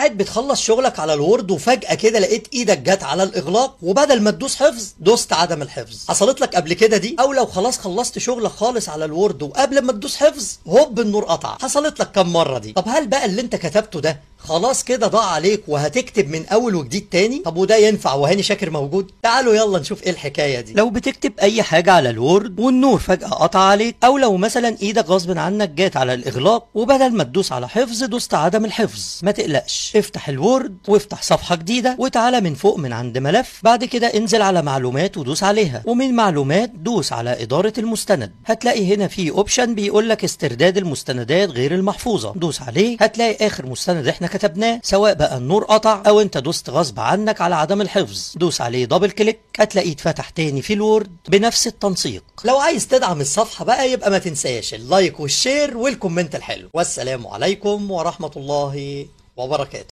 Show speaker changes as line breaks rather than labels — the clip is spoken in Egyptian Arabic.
قاعد بتخلص شغلك على الوورد وفجأة كده لقيت ايدك جت على الاغلاق وبدل ما تدوس حفظ دوست عدم الحفظ حصلت لك قبل كده دي او لو خلاص خلصت شغلك خالص على الوورد وقبل ما تدوس حفظ هوب النور قطع حصلت لك كم مرة دي طب هل بقى اللي انت كتبته ده خلاص كده ضاع عليك وهتكتب من اول وجديد تاني طب وده ينفع وهاني شاكر موجود تعالوا يلا نشوف ايه الحكايه دي لو بتكتب اي حاجه على الوورد والنور فجاه قطع عليك او لو مثلا ايدك غصب عنك جات على الاغلاق وبدل ما تدوس على حفظ دوست عدم الحفظ ما تقلقش افتح الوورد وافتح صفحه جديده وتعالى من فوق من عند ملف بعد كده انزل على معلومات ودوس عليها ومن معلومات دوس على اداره المستند هتلاقي هنا في اوبشن بيقول لك استرداد المستندات غير المحفوظه دوس عليه هتلاقي اخر مستند احنا كتبناه سواء بقى النور قطع او انت دوست غصب عنك على عدم الحفظ دوس عليه دبل كليك هتلاقيه اتفتح تاني في الوورد بنفس التنسيق لو عايز تدعم الصفحه بقى يبقى ما تنساش اللايك والشير والكومنت الحلو والسلام عليكم ورحمه الله وبركاته